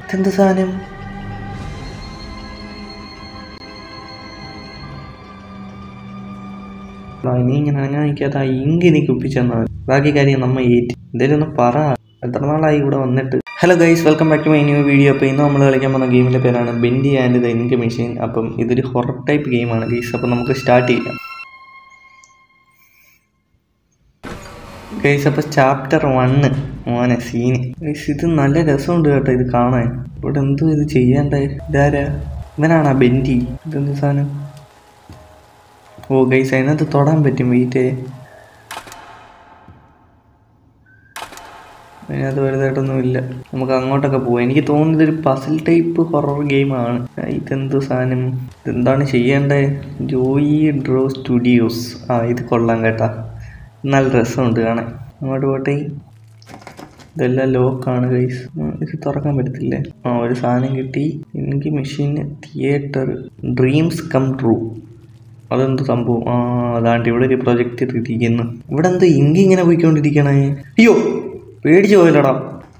ഇതെന്ത് സാധനം ആ, ഇനി ഇങ്ങനെ അങ്ങനെ നിൽക്കാത്ത ഇങ്ക് എനിക്ക് ഒപ്പിച്ചെന്നാൽ ബാക്കി കാര്യം നമ്മ ഏറ്റി എന്തേലും ഒന്ന് പറ എത്ര നാളായി ഇവിടെ വന്നിട്ട് hello guys welcome back to my new video അപ്പോൾ ഇന്ന് നമ്മൾ കളിക്കാൻ പോകുന്ന ഗെയിമിൻ്റെ പേരാണ് Bendy and the ink Machine അപ്പം ഇതൊരു ഹൊറർ ടൈപ്പ് ഗെയിമാണ് ഗൈസ് അപ്പം നമുക്ക് സ്റ്റാർട്ട് ചെയ്യാം ഗൈസ് അപ്പോൾ ചാപ്റ്റർ വണ്ണ് മോനെ സീന് ഗൈസ് ഇത് നല്ല രസമുണ്ട് കേട്ടോ ഇത് കാണാൻ ഇവിടെ എന്തോ ഇത് ചെയ്യണ്ടേ ഇതാരാ ഇവനാണാ ബെൻഡി ഇതെന്ത് സാധനം ഓ ഗൈസ് അതിനകത്ത് തൊടാൻ പറ്റും വെയിറ്റ് അതിനകത്ത് വലുതായിട്ടൊന്നും ഇല്ല നമുക്ക് അങ്ങോട്ടൊക്കെ പോവാം എനിക്ക് തോന്നുന്നത് ഒരു പസിൽ ടൈപ്പ് ഹൊറർ ഗെയിമാണ് ഇതെന്ത് സാധനം ഇതെന്താണ് ചെയ്യേണ്ടത് ജോയി ഡ്രോ സ്റ്റുഡിയോസ് ആ ഇത് കൊള്ളാം കേട്ടാ നല്ല രസമുണ്ട് കാണാൻ അങ്ങോട്ട് പോട്ടെ ഇതെല്ലാം ലോക്കാണ് ഗൈസ് ഇത് തുറക്കാൻ പറ്റത്തില്ലേ ആ ഒരു സാധനം കിട്ടി എനിക്ക് machine theatre dreams come true അതെന്ത് സംഭവം ആ അതാണ്ട് ഇവിടെ ഒരു പ്രൊജക്റ്റ് ഇരിക്കുന്നു ഇവിടെ എന്ത് ഇങ്കി ഇങ്ങനെ പോയിക്കൊണ്ടിരിക്കണേ അയ്യോ പേടിച്ചു പോയല്ലോടാ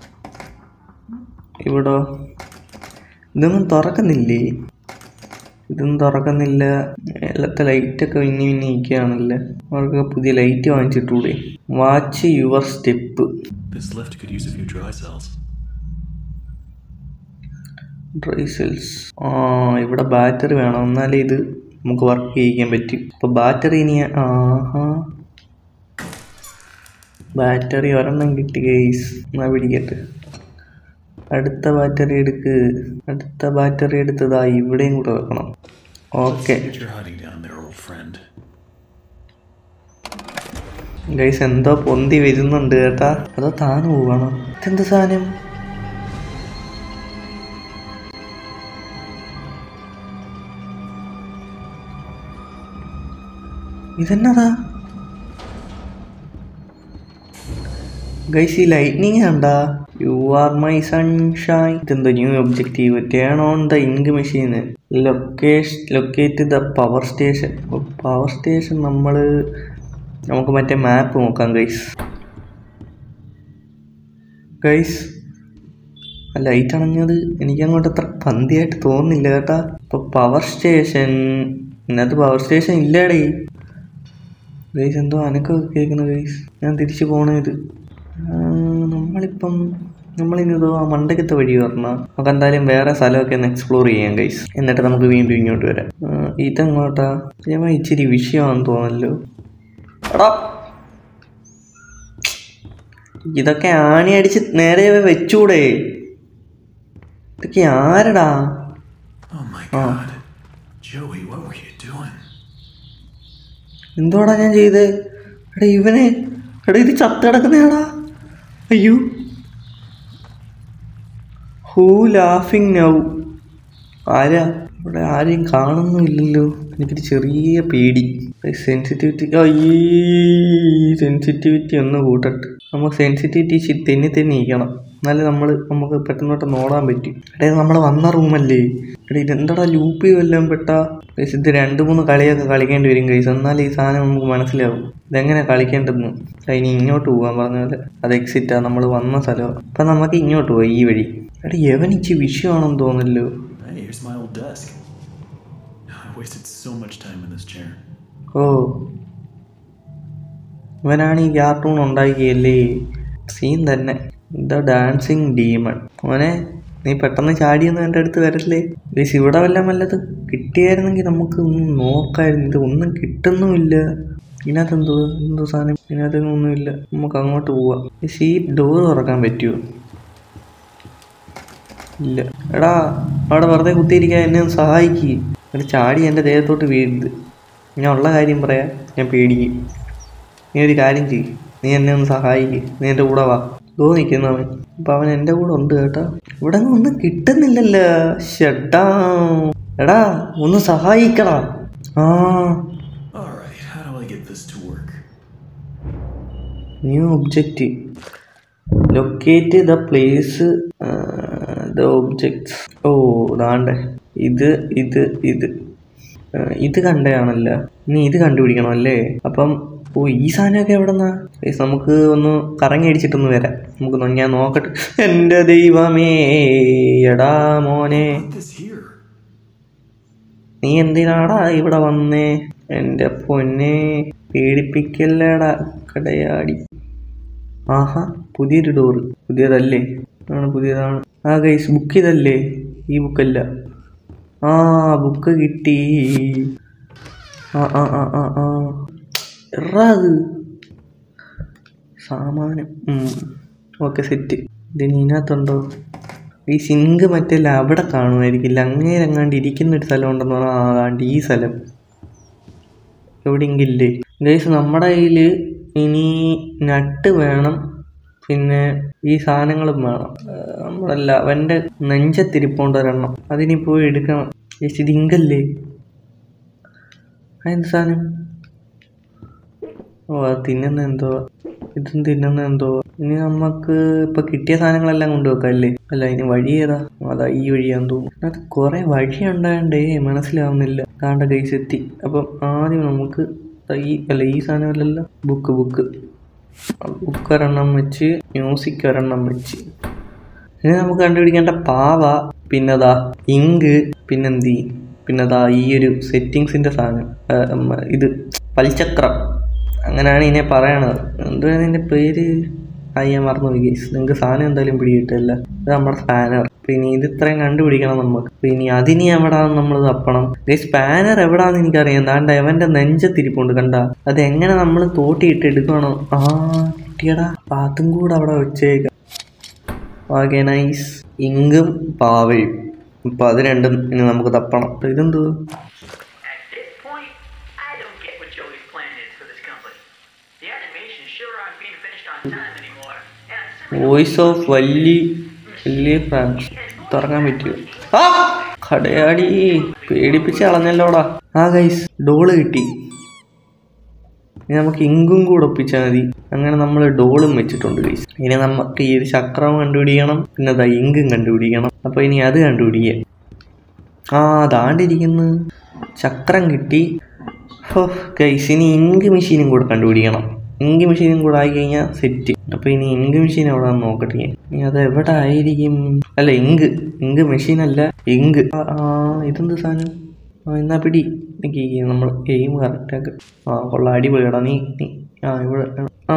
ഇവിടോ ഇതൊന്നും തുറക്കുന്നില്ലേ ഇതൊന്നും തുറക്കുന്നില്ല എല്ലാത്ത ലൈറ്റൊക്കെ ഇനി പിന്നെ ഇരിക്കുകയാണല്ലേ അവർക്കൊക്കെ പുതിയ ലൈറ്റ് വാങ്ങിച്ചിട്ടൂടെ watch your step This lift could use a few dry cells. Dry cells ആ ഇവിടെ ബാറ്ററി വേണം എന്നാലേ ഇത് നമുക്ക് വർക്ക് ചെയ്യിക്കാൻ പറ്റും അപ്പോൾ ബാറ്ററി ഇനി ആഹാ ബാറ്ററി ഒരെണ്ണം കിട്ടി ഗൈസ് എന്നാ പിടിക്കട്ടെ അടുത്ത ബാറ്ററി എടുക്ക് അടുത്ത ബാറ്ററി എടുത്തതാ ഇവിടെയും കൂടെ വെക്കണം okay See what you're hiding down there, old friend. Guys എന്തോ പൊന്തി വരുന്നുണ്ട് കേട്ടാ അതോ താന്നു പോവാണോ ഇതെന്ത് സാധനം ഇതെന്നതാ ഗൈസ് ഈ ലൈറ്റ്നിങ് കണ്ടാ യു ആർ മൈ സൺഷൈൻ ഇതെന്തോ new objective turn on the ink machine location locate the power station power station നമ്മൾ നമുക്ക് മറ്റേ മാപ്പ് നോക്കാം ഗൈസ് ഗൈസ് ആ ലൈറ്റ് അണഞ്ഞത് എനിക്ക് അങ്ങോട്ട് അത്ര പന്തിയായിട്ട് തോന്നുന്നില്ല കേട്ടാ ഇപ്പൊ പവർ സ്റ്റേഷൻ ഇതിനകത്ത് പവർ സ്റ്റേഷൻ ഇല്ലേടേ ഗൈസ് എന്തോ അനക്കൊക്കെ കേൾക്കുന്നു ഗൈസ് ഞാൻ തിരിച്ചു പോണത് നമ്മളിപ്പം നമ്മളിനിതോ ആ മണ്ടക്കത്തെ വഴി പറഞ്ഞാൽ നമുക്ക് എന്തായാലും വേറെ സ്ഥലമൊക്കെ ഒന്ന് എക്സ്പ്ലോർ ചെയ്യാം ഗൈസ് എന്നിട്ട് നമുക്ക് വീണ്ടും ഇങ്ങോട്ട് വരാം ആ, ഇതെങ്ങോട്ടാ ഞാൻ ഇച്ചിരി വിഷയമാണെന്ന് തോന്നല്ലോ എടാ ഇതൊക്കെ ആണി അടിച്ച് നേരെ വെച്ചൂടെ ഇതൊക്കെ ആരടാ Oh my god. Joey, what were you doing? എന്തോടാ ഞാൻ ചെയ്ത് എടാ ഇവനെ എടാ ഇത് ചത്ത് കിടക്കുന്നയാടാ അയ്യോ ഹൂ ലാഫിങ് നൗ ആരാ ഇവിടെ ആരെയും കാണുന്നുമില്ലല്ലോ എനിക്കൊരു ചെറിയ പേടി സെൻസിറ്റിവിറ്റി അയ്യേ സെൻസിറ്റിവിറ്റി ഒന്ന് കൂട്ടട്ടെ നമുക്ക് സെൻസിറ്റിവിറ്റി തെന്നി തെന്നി ഇരിക്കണം എന്നാലേ നമ്മൾ നമുക്ക് പെട്ടെന്ന് പെട്ടെന്ന് ഓടാൻ പറ്റും എടേ ഇത് നമ്മൾ വന്ന റൂമല്ലേ എടേ ഇതെന്താടാ ലൂപ്പ് വല്ലതും പെട്ടാ ഗൈസ് ഇത് രണ്ട് മൂന്ന് കളിയൊക്കെ കളിക്കേണ്ടി വരും ഗൈസ് എന്നാലേ ഈ സാധനം നമുക്ക് മനസ്സിലാവും ഇതെങ്ങനെ കളിക്കേണ്ടതെന്ന് ദാ ഇനി ഇങ്ങോട്ട് പോകാൻ പറഞ്ഞ പോലെ അത് എക്സിറ്റാ നമ്മൾ വന്ന സ്ഥലമാണ് അപ്പം നമുക്ക് ഇങ്ങോട്ട് പോയി ഈ വഴി എടാ യവൻ ഇച്ചി വിഷയമാണെന്ന് തോന്നല്ലോ Hey, here's my old desk. I wasted so much time in this chair. ഓ ഇവനാണ് ഈ കാർട്ടൂൺ ഉണ്ടാക്കിയല്ലേ സീൻ തന്നെ ദ ഡാൻസിങ് ഡീമൺ മോനെ നീ പെട്ടെന്ന് ചാടിയൊന്നും എൻ്റെ അടുത്ത് വരല്ലേ ഗൈസ് ഇവിടെ വല്ല വല്ലത് കിട്ടിയായിരുന്നെങ്കിൽ നമുക്ക് ഒന്ന് നോക്കായിരുന്നു ഇത് ഒന്നും കിട്ടുന്നുമില്ല ഇതിനകത്ത് എന്തോ എന്തോ സാധനം ഇതിനകത്തൊന്നും ഒന്നുമില്ല നമുക്ക് അങ്ങോട്ട് പോവാം ഗൈസ് ഈ ഡോർ തുറക്കാൻ പറ്റുമോ ഇല്ല എടാ അവിടെ വെറുതെ കുത്തിയിരിക്കാൻ എന്നെ ഒന്ന് സഹായിക്ക് ഒരു ചാടി എൻ്റെ ദേഹത്തോട്ട് വീഴരുത് ഞാൻ ഉള്ള കാര്യം പറയാം ഞാൻ പേടിക്കും നീ ഒരു കാര്യം ചെയ്യ് നീ എന്നെ ഒന്ന് സഹായിക്ക് നീ എൻ്റെ കൂടെ വാ ദോ നിൽക്കുന്നവൻ അപ്പം അവൻ എൻ്റെ കൂടെ ഉണ്ട് കേട്ടോ ഇവിടെ ഒന്നും ഒന്നും കിട്ടുന്നില്ലല്ലോ ഷെട്ടാ എടാ ഒന്ന് സഹായിക്കടാ ആ Alright, how do I get this to work? New object locate the place the objects ഓ ദാണ്ടെ ഇത് ഇത് ഇത് ആ, ഇത് കണ്ടയാണല്ലോ ഇനി ഇത് കണ്ടുപിടിക്കണം അല്ലേ അപ്പം ഓ ഈ സാധനമൊക്കെ എവിടെ നിന്നാ നമുക്ക് ഒന്ന് കറങ്ങി അടിച്ചിട്ടൊന്ന് വരാം നമുക്ക് നോ- ഞാൻ നോക്കട്ടെ എൻ്റെ ദൈവമേ എടാ മോനെ Put this here. നീ എന്തിനാടാ ഇവിടെ വന്നേ എൻ്റെ പൊന്നെ പേടിപ്പിക്കല്ലടാ കടയാടി ആഹാ പുതിയൊരു ഡോറ് പുതിയതല്ലേ ആണ് പുതിയതാണ് ആ ഗൈസ് ബുക്ക് ചെയ്തല്ലേ ഈ ബുക്കല്ല ആ ബുക്ക് കിട്ടി ആ ആ ആ ആ ആ എറാ അത് സാമാനം ഓക്കെ സെറ്റ് ഇതിന് ഇതിനകത്തുണ്ടോ ഈ സിങ്ക് മറ്റല്ല അവിടെ കാണുമായിരിക്കില്ല അങ്ങേരെ അങ്ങാണ്ട് ഇരിക്കുന്ന ഒരു സ്ഥലം ഉണ്ടെന്ന് പറഞ്ഞാൽ ആകാണ്ട് ഈ സ്ഥലം എവിടെയെങ്കിലും ഇല്ലേ ഗൈസ് നമ്മുടെ കയ്യിൽ ഇനി നട്ട് വേണം പിന്നെ ഈ സാധനങ്ങളും വേണം ഏർ നമ്മളല്ല അവൻ്റെ നെഞ്ചത്തിരിപ്പോണ്ട് ഒരെണ്ണം അതിനി പോയി എടുക്കണം ഗൈസ് ഇത് ഇങ്കല്ലേ അതെന്ത് സാധനം ഓ അത് തിന്നുന്ന എന്തോ ഇതും തിന്നുന്ന എന്തോ ഇനി നമുക്ക് ഇപ്പൊ കിട്ടിയ സാധനങ്ങളെല്ലാം കൊണ്ടുവെക്കാം അല്ലേ അല്ല ഇനി വഴി ഏതാ അതാ ഈ വഴിയാന്ന് തോന്നുന്നു അത് കുറെ വഴി ഉണ്ടായണ്ടേ മനസ്സിലാവുന്നില്ല കാണ്ട കൈസ് എത്തി അപ്പം ആദ്യം നമുക്ക് ദാ ഈ അല്ല ഈ സാധനമല്ലല്ലോ ബുക്ക് ബുക്ക് ബുക്ക് ഒരെണ്ണം വെച്ച് മ്യൂസിക് ഒരെണ്ണം വെച്ച് ഇനി നമുക്ക് കണ്ടുപിടിക്കേണ്ട പാവ പിന്നെതാ ഇങ്ക് പിന്നെന്തി പിന്നെതാ ഈ ഒരു സെറ്റിങ്സിന്റെ സാധനം ആ, ഉം, ഇത് പൽചക്രം അങ്ങനെയാണ് ഇതിനെ പറയണത് എന്തുവാണ് ഇതിന്റെ പേര് ആ ഞാൻ മറന്നു പോയി ഗൈസ് നിങ്ങൾക്ക് സാധനം എന്തായാലും പിടികിട്ടില്ല ഇത് നമ്മുടെ സ്പാനർ പിന്നെ ഇത് ഇത്രയും കണ്ടുപിടിക്കണം നമുക്ക് പിന്നെ അതിനി എവിടാന്ന് നമ്മൾ തപ്പണം ഗൈസ് സ്പാനർ എവിടാന്ന് എനിക്കറിയാം എന്താണ്ട് എവന്റെ നെഞ്ചത്തിരിപ്പുണ്ട് കണ്ട അത് എങ്ങനെ നമ്മൾ തോട്ടിയിട്ട് എടുക്കണോ ആ കിട്ടിയടാ അപ്പൊ അതും കൂടെ അവിടെ വെച്ചേക്കാം ഓക്കെ നൈസ് ഇങ്കും പാവയും ഇപ്പൊ അത് രണ്ടും ഇനി നമുക്ക് തപ്പണം അപ്പൊ ഇതെന്തോ At this point, I don't get what Joey's plan is for this company. The animations sure aren't being finished on time anymore. And I'm certainly voice of വലിയ വലിയ ഫ്രാൻസ് തുറങ്ങാൻ പറ്റുമോ ആ കടയാടി പേടിപ്പിച്ച് കളഞ്ഞല്ലോടാ ആ ഗൈസ് ഡോള് കിട്ടി ഇനി നമുക്ക് ഇങ്കും കൂടെ ഒപ്പിച്ചാൽ മതി അങ്ങനെ നമ്മൾ ഡോളും വെച്ചിട്ടുണ്ട് ഗൈസ് ഇനി നമുക്ക് ഈ ഒരു ചക്രം കണ്ടുപിടിക്കണം പിന്നെ ദാ ഇങ്കും കണ്ടുപിടിക്കണം അപ്പൊ ഇനി അത് കണ്ടുപിടിക്കാം ആ അതാണ്ടിരിക്കുന്നു ചക്രം കിട്ടി ഹോ ഗൈസ് ഇനി ഇങ്ക് മെഷീനും കൂടെ കണ്ടുപിടിക്കണം ഇങ്ക് മെഷീനും കൂടെ ആയി കഴിഞ്ഞാൽ സെറ്റ് അപ്പൊ ഇനി ഇങ്ക് മെഷീൻ എവിടെയാന്ന് നോക്കട്ടെ ഞാൻ. ഇനി അത് എവിടെ ആയിരിക്കും അല്ല ഇങ്ക് ഇങ്ക് മെഷീൻ അല്ല ഇങ്ക് ആ, ആ ഇതെന്ത് സാധനം ആ എന്നാ പിടി എനിക്ക് നമ്മൾ എയിം കറക്റ്റാക്ക് ആ കൊള്ള അടിപൊളിയടാ നീ നീ ആ ഇവിടെ ആ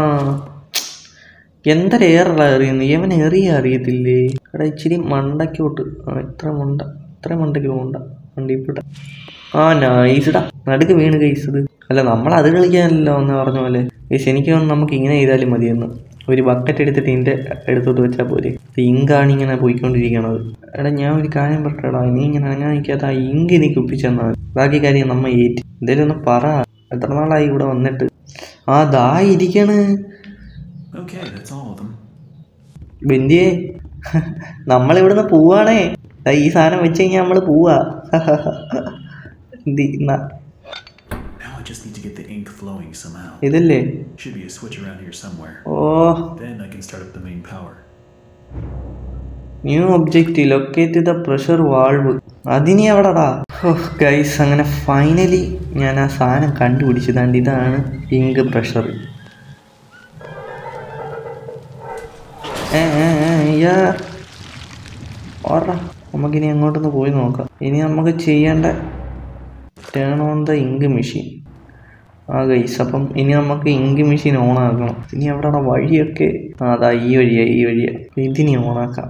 എന്തൊരു ഏറല അറിയുന്നു ഇവൻ എറിയ അറിയത്തില്ലേ എടാ ഇച്ചിരി മണ്ടയ്ക്കോട്ട് ആ ഇത്ര മണ്ട ഇത്ര മണ്ടയ്ക്ക് പോകണ്ട വണ്ടിപ്പെട്ട് ആ നൈസ്ഡാ നടുക്ക് വീണ് കഴിച്ചത് അല്ല നമ്മൾ അത് കളിക്കാനല്ലോ എന്ന് പറഞ്ഞ പോലെ ഗൈസ് എനിക്ക് തോന്നുന്നു നമുക്ക് ഇങ്ങനെ ചെയ്താലും മതിയെന്ന് ഒരു ബക്കറ്റ് എടുത്തിട്ട് ഇതിൻ്റെ എടുത്തോട്ട് വെച്ചാൽ പോരെ ഇങ്കാണ് ഇങ്ങനെ പോയിക്കൊണ്ടിരിക്കണത് എടാ ഞാൻ ഒരു കാര്യം പറയടാ നീ ഇങ്ങനെ അങ്ങനെ നിൽക്കാത്ത ആ ഇങ്ക് നീ കുപ്പിച്ചെന്നാൽ മതി ബാക്കി കാര്യം നമ്മ ഏറ്റ് എന്തേലും ഒന്ന് പറ എത്ര നാളായി ഇവിടെ വന്നിട്ട് ആ ദാ ഇരിക്കണ് Okay, that's all of them. ബന്ധിയെ നമ്മളിവിടുന്ന് പോവാണേ ദാ ഈ സാധനം വെച്ച് കഴിഞ്ഞാൽ നമ്മൾ പോവാ എന്തി ന- Now I just need to get the ink flowing somehow. ഇതല്ലേ Should be a switch around here somewhere. ഓ Then I can start up the main power. New object locate the pressure valve അതിനി എവിടെടാ guys അങ്ങനെ finally ഞാൻ ആ സാധനം കണ്ടുപിടിച്ചതാണ്ട് ഇതാണ് ink pressure ഏ ഏ ഏ യ്യാ. ഓർടാ നമുക്കിനി അങ്ങോട്ടൊന്ന് പോയി നോക്കാം ഇനി നമുക്ക് ചെയ്യേണ്ട turn on the ink machine ആ ഗൈസ് അപ്പം ഇനി നമുക്ക് ഇങ്ക് മെഷീൻ ഓൺ ആക്കണം ഇനി എവിടെയാണ് വഴിയൊക്കെ ആ അതാ ഈ വഴിയാ ഈ വഴിയാ ഇതിനി ഓണാക്കാം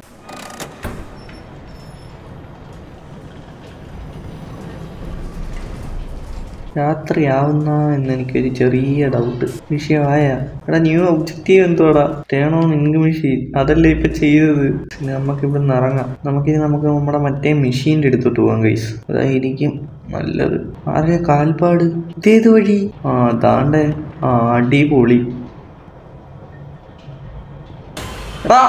രാത്രിയാവുന്ന എന്ന് എനിക്കൊരു ചെറിയ ഡൗട്ട് വിഷയമായ എടാ ന്യൂ ഒബ്ജക്റ്റീവ് എന്തുവാടാ ടേൺ ഓൺ ഇങ്ക് മെഷീൻ അതല്ലേ ഇപ്പൊ ചെയ്തത് പിന്നെ നമുക്ക് ഇവിടെ നിന്ന് ഇറങ്ങാം നമുക്കിനി നമുക്ക് നമ്മുടെ മറ്റേ മെഷീൻ്റെ എടുത്തിട്ട് പോകാം ഗൈസ് അതായിരിക്കും നല്ലത് ആരുടെ കാൽപ്പാട് ഇതേത് വഴി ആ അതാണ്ടേ ആ അടിപൊളി എടാ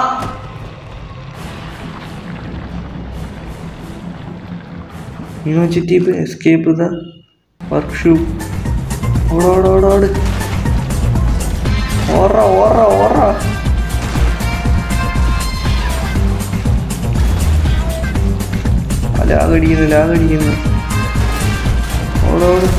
യൂണിവേഴ്സിറ്റി എസ്കേപ്പ് ദ വർക്ക്ഷോപ്പ് ഓടോടോടോട് ഓറ ഓറ ഓറ ആ, ലാഗടിക്കുന്നു ലാഗടിക്കുന്നു ഓടോട്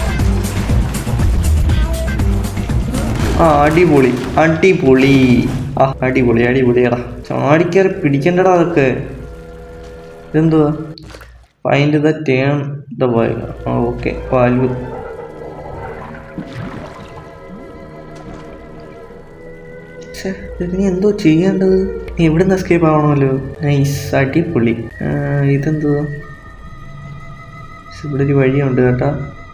ആ അടിപൊളി അടിപൊളി ആ അടിപൊളി അടിപൊളിയാടാ ചാടിക്കയറി പിടിക്കണ്ടടാ അതൊക്കെ ഇതെന്തുവാ find the turn the why ah okay valve ഛേ, ഇതിനി എന്തോ ചെയ്യേണ്ടത് നീ എവിടുന്ന് എസ്കേപ്പ് ആവണമല്ലോ നൈസ് അടിപൊളി ആ, ഇതെന്തുവാ ശ്ശെ, ഇവിടെ ഒരു വഴിയുണ്ട് കേട്ടാ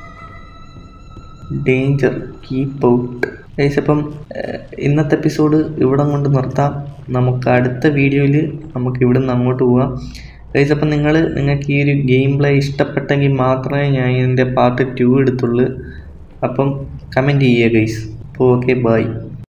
ഡേഞ്ചർ കീപ്പ് ഔട്ട് ഗൈസ് അപ്പം ഏഹ്, ഇന്നത്തെ എപ്പിസോഡ് ഇവിടം കൊണ്ട് നിർത്താം നമുക്ക് അടുത്ത വീഡിയോയിൽ നമുക്ക് ഇവിടെ നിന്ന് അങ്ങോട്ട് പോവാം ഗൈസ് അപ്പം നിങ്ങൾ നിങ്ങൾക്ക് ഈ ഒരു ഗെയിം പ്ലേ ഇഷ്ടപ്പെട്ടെങ്കിൽ മാത്രമേ ഞാൻ ഇതിൻ്റെ പാർട്ട് ടു എടുത്തുള്ളൂ അപ്പം കമൻറ്റ് ചെയ്യുക ഗൈസ് അപ്പോൾ ഓക്കെ ബൈ